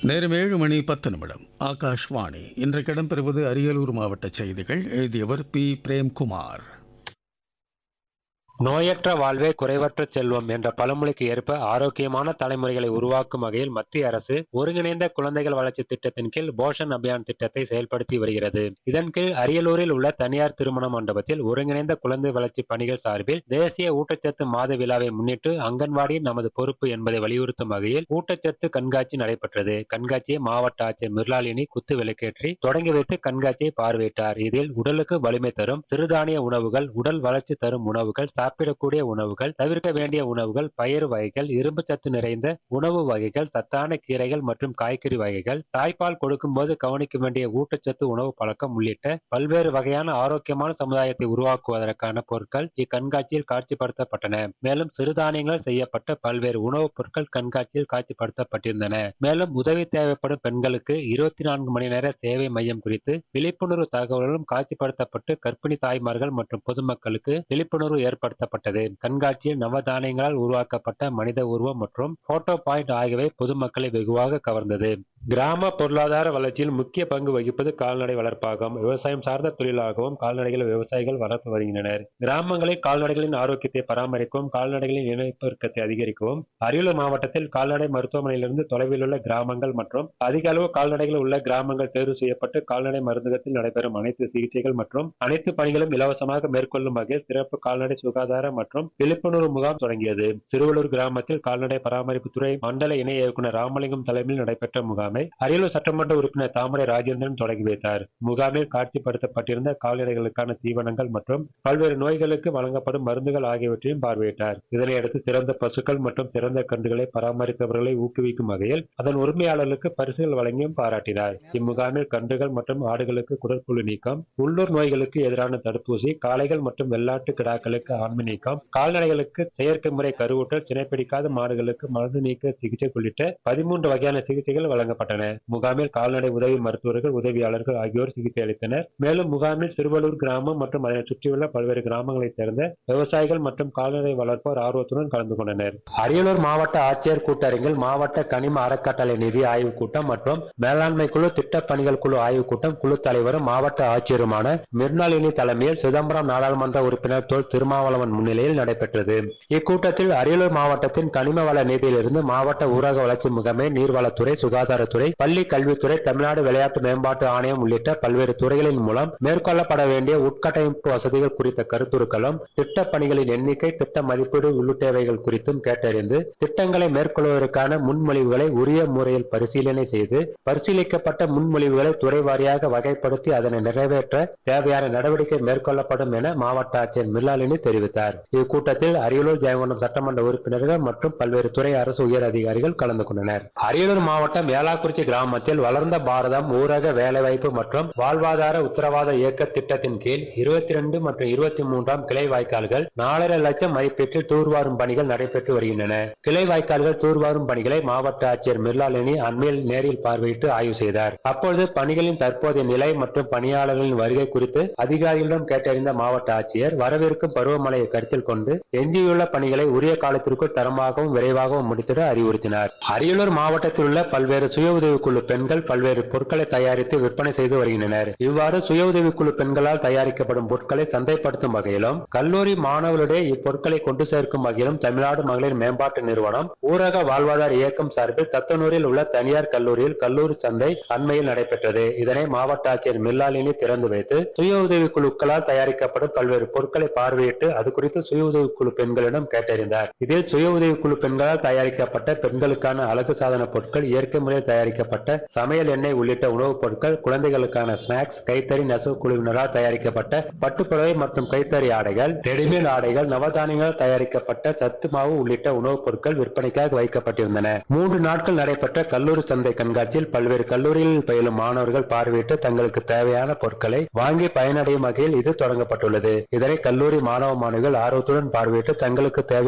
நேரம் ஏழு மணி பத்து நிமிடம் ஆகாஷ்வாணி இன்றைக்கு இடம்பெறுவது அரியலூர் மாவட்ட செய்திகள் எழுதியவர் பி பிரேம்குமார் நோயற்ற வாழ்வே குறைவற்ற செல்வம் என்ற பழமொழிக்கு ஏற்ப ஆரோக்கியமான தலைமுறைகளை உருவாக்கும் வகையில் மத்திய அரசு ஒருங்கிணைந்த குழந்தைகள் வளர்ச்சி திட்டத்தின் கீழ் போஷன் அபியான் திட்டத்தை செயல்படுத்தி வருகிறது இதன் கீழ் அரியலூரில் உள்ள தனியார் திருமண மண்டபத்தில் ஒருங்கிணைந்த குழந்தை வளர்ச்சி பணிகள் சார்பில் தேசிய ஊட்டச்சத்து மாத விழாவை முன்னிட்டு அங்கன்வாடி நமது பொறுப்பு என்பதை வலியுறுத்தும் வகையில் ஊட்டச்சத்து கண்காட்சி நடைபெற்றது கண்காட்சியை மாவட்ட ஆட்சியர் மிர்லாலினி குத்து விளக்கேற்றி தொடங்கி வைத்து கண்காட்சியை பார்வையிட்டார் இதில் உடலுக்கு வலிமை தரும் சிறுதானிய உணவுகள் உடல் வளர்ச்சி தரும் உணவுகள் சாப்பிடக்கூடிய உணவுகள் தவிர்க்க வேண்டிய உணவுகள் பயிர் வகைகள் இரும்பு சத்து நிறைந்த உணவு வகைகள் சத்தான கீரைகள் மற்றும் காய்கறி வகைகள் தாய்ப்பால் கொடுக்கும்போது கவனிக்க வேண்டிய ஊட்டச்சத்து உணவு பழக்கம் உள்ளிட்ட பல்வேறு வகையான ஆரோக்கியமான சமுதாயத்தை உருவாக்குவதற்கான பொருட்கள் இக்கண்காட்சியில் காட்சிப்படுத்தப்பட்டன மேலும் சிறுதானியங்கள் செய்யப்பட்ட பல்வேறு உணவுப் பொருட்கள் கண்காட்சியில் காட்சிப்படுத்தப்பட்டிருந்தன மேலும் உதவி தேவைப்படும் பெண்களுக்கு இருபத்தி நான்கு மணி நேர சேவை மையம் குறித்து விழிப்புணர்வு தகவல்களும் காட்சிப்படுத்தப்பட்டு கர்ப்பிணி தாய்மார்கள் மற்றும் பொதுமக்களுக்கு விழிப்புணர்வு ஏற்படுத்தப்பட்டது கண்காட்சியில் நவதானியங்களால் உருவாக்கப்பட்ட மனித உருவம் மற்றும் போட்டோ பாயிண்ட் ஆகியவை பொதுமக்களை வெகுவாக கவர்ந்தது கிராம பொருளாதார வளர்ச்சியில் முக்கிய பங்கு வகிப்பது கால்நடை வளர்ப்பாகும் விவசாயம் சார்ந்த தொழிலாகவும் கால்நடைகளை விவசாயிகள் வளர்த்து வருகின்றனர் கிராமங்களில் கால்நடைகளின் ஆரோக்கியத்தை பராமரிக்கவும் கால்நடைகளின் இனப்பெருக்கத்தை அதிகரிக்கவும் அரியலூர் மாவட்டத்தில் கால்நடை மருத்துவமனையிலிருந்து தொலைவில் உள்ள கிராமங்கள் மற்றும் அதிக அளவு கால்நடைகள் உள்ள கிராமங்கள் தேர்வு செய்யப்பட்டு கால்நடை மருந்தகத்தில் நடைபெறும் அனைத்து சிகிச்சைகள் மற்றும் அனைத்து பணிகளும் இலவசமாக மேற்கொள்ளும் வகையில் சிறப்பு கால்நடை சுகாதார மற்றும் விழிப்புணர்வு முகாம் தொடங்கியது சிறுவலூர் கிராமத்தில் கால்நடை பராமரிப்புத்துறை மண்டல இணை இயக்குநர் ராமலிங்கம் தலைமையில் நடைபெற்ற முகாமை அரியலூர் சட்டமன்ற உறுப்பினர் தாமரை ராஜேந்திரன் தொடங்கி வைத்தார் முகாமில் காட்சிப்படுத்தப்பட்டிருந்த கால்நடைகளுக்கான தீவனங்கள் மற்றும் பல்வேறு நோய்களுக்கு வழங்கப்படும் மருந்துகள் ஆகியவற்றையும் பார்வையிட்டார் இதனையடுத்து சிறந்த பசுக்கள் மற்றும் சிறந்த கன்றுகளை பராமரித்தவர்களை ஊக்குவிக்கும் வகையில் அதன் உரிமையாளர்களுக்கு பரிசுகள் வழங்கியும் பாராட்டினார் இம்முகாமில் கன்றுகள் மற்றும் ஆடுகளுக்கு குடற்புழு நீக்கம் உள்ளூர் நோய்களுக்கு எதிரான தடுப்பூசி காளைகள் மற்றும் வெள்ளாட்டு கிடாக்களுக்கு ஆண்மை நீக்கம் கால்நடைகளுக்கு செயற்கை முறை கருவூட்டல் சினைப்பிடிக்காத மாடுகளுக்கு மருந்து நீக்க சிகிச்சை உள்ளிட்ட பதிமூன்று வகையான சிகிச்சைகள் வழங்கப்பட்டன முகாமில் கால்நடை உதவி மருத்துவர்கள் உதவியாளர்கள் ஆகியோர் சிகிச்சை அளித்தனர் மேலும் முகாமில் சிறுவலூர் கிராமம் மற்றும் அதனை சுற்றியுள்ள பல்வேறு கிராமங்களைச் சேர்ந்த விவசாயிகள் மற்றும் கால்நடை வளர்ப்போர் ஆர்வத்துடன் கலந்து கொண்டனர் அரியலூர் மாவட்ட ஆட்சியர் கூட்டரங்கில் மாவட்ட கனிம அறக்கட்டளை நிதி ஆய்வுக் கூட்டம் மற்றும் மேலாண்மை குழு திட்டப் பணிகள் குழு ஆய்வுக் கூட்டம் குழு தலைவரும் மாவட்ட ஆட்சியருமான மிர்னாலினி தலைமையில் சிதம்பரம் நாடாளுமன்ற உறுப்பினர் தொல் திருமாவளவன் முன்னிலையில் நடைபெற்றது இக்கூட்டத்தில் அரியலூர் மாவட்டத்தின் கனிம வள நிதியிலிருந்து மாவட்ட ஊரக வளர்ச்சி முகமை நீர்வளத்துறை சுகாதாரத்துறை பள்ளி கல்வித்துறை தமிழ்நாடு விளையாட்டு மேம்பாட்டு ஆணையம் உள்ளிட்ட பல்வேறு துறைகளின் மூலம் மேற்கொள்ளப்பட வேண்டிய உட்கட்டமைப்பு வசதிகள் குறித்த கருத்துருக்களும் திட்டப் பணிகளின் எண்ணிக்கை திட்ட மதிப்பீடு உள்ளிட்டவைகள் குறித்தும் கேட்டறிந்து திட்டங்களை மேற்கொள்வதற்கான முன்மொழிவுகளை உரிய முறையில் பரிசீலனை செய்து பரிசீலிக்கப்பட்ட முன்மொழிவுகளை துறை வாரியாக வகைப்படுத்தி அதனை நிறைவேற்ற தேவையான நடவடிக்கை மேற்கொள்ளப்படும் என மாவட்ட ஆட்சியர் மில்லாலினி தெரிவித்தார் இக்கூட்டத்தில் அரியலூர் ஜெயங்கொண்டம் சட்டமன்ற உறுப்பினர்கள் மற்றும் பல்வேறு துறை அரசு உயர் அதிகாரிகள் கலந்து கொண்டனர் அரியலூர் மாவட்டம் ஏலாக்குறிச்சி கிராமத்தில் வளர்ந்த பாரதம் ஊரக வேலைவாய்ப்பு மற்றும் வாழ்வாதார உத்தரவாத இயக்க திட்டத்தின் கீழ் இருபத்தி ரெண்டு மற்றும் இருபத்தி மூன்றாம் கிளை வாய்க்கால்கள் நாலரை லட்சம் மதிப்பீட்டில் தூர்வாரும் பணிகள் நடைபெற்று வருகின்றன கிளை வாய்க்கால்கள் தூர்வாரும் பணிகளை மாவட்ட ஆட்சியர் மிர்லாலினி அண்மையில் நேரில் பார்வையிட்டு ஆய்வு செய்தார் அப்பொழுது பணிகளின் தற்போதைய நிலை மற்றும் பணியாளர்களின் வருகை குறித்து அதிகாரிகளிடம் கேட்டறிந்த மாவட்ட ஆட்சியர் வரவிருக்கும் பருவமழையை கருத்தில் கொண்டு எஞ்சியுள்ள பணிகளை உரிய காலத்திற்குள் தரமாகவும் விரைவாகவும் முடித்திட அறிவுறுத்தினார் அரியலூர் மாவட்டத்தில் உள்ள பல்வேறு சுய உதவிக்குழு பெண்கள் பல்வேறு பொருட்களை தயாரித்து விற்பனை செய்து வருகின்றனர் இவ்வாறு சுய உதவிக்குழு பெண்களால் தயாரிக்கப்படும் பொருட்களை சந்தைப்படுத்தும் வகையிலும் கல்லூரி மாணவர்களிடையே இப்பொருட்களை கொண்டு சேர்க்கும் வகையிலும் தமிழ்நாடு மகளிர் மேம்பாட்டு நிறுவனம் ஊரக வாழ்வாதார இயக்கம் சார்பில் தத்தனூரில் உள்ள தனியார் கல்லூரியில் கல்லூரி சந்தை அண்மையில் நடைபெற்றது இதனை மாவட்ட ஆட்சியர் மில்லாலினி திறந்து வைத்து சுய உதவி குழுக்களால் தயாரிக்கப்படும் பல்வேறு பொருட்களை பார்வையிட்டு அது குறித்து சுய உதவி குழு பெண்களிடம் கேட்டறிந்தார் இதில் சுய உதவி குழு பெண்களால் தயாரிக்கப்பட்ட பெண்களுக்கான அழகு சாதன பொருட்கள் இயற்கை முறையில் தயாரிக்கப்பட்ட சமையல் எண்ணெய் உள்ளிட்ட உணவுப் பொருட்கள் குழந்தைகளுக்கான ஸ்நாக்ஸ் கைத்தறி நெசவு குழுவினரால் தயாரிக்கப்பட்ட பட்டுப்புடவை மற்றும் கைத்தறி ஆடைகள் ரெடிமேட் ஆடைகள் நவதானியங்களால் தயாரிக்கப்பட்ட சத்து மாவு உள்ளிட்ட உணவுப் பொருட்கள் விற்பனைக்காக வைக்கப்பட்டிருந்தன மூன்று நாட்கள் நடைபெற்ற கல்லூரி சந்தை கண்காட்சியில் பல்வேறு கல்லூரிகளில் பயிலும் மாணவர்கள் பார்வையிட்டு தங்களுக்கு தேவையான பொருட்களை வாங்கி பயனடையும் வகையில் இது தொடங்கப்பட்டுள்ளது இதனை கல்லூரி மாணவ மாணவிகள் ஆர்வத்துடன் பார்வையிட்டு தங்களுக்கு தேவை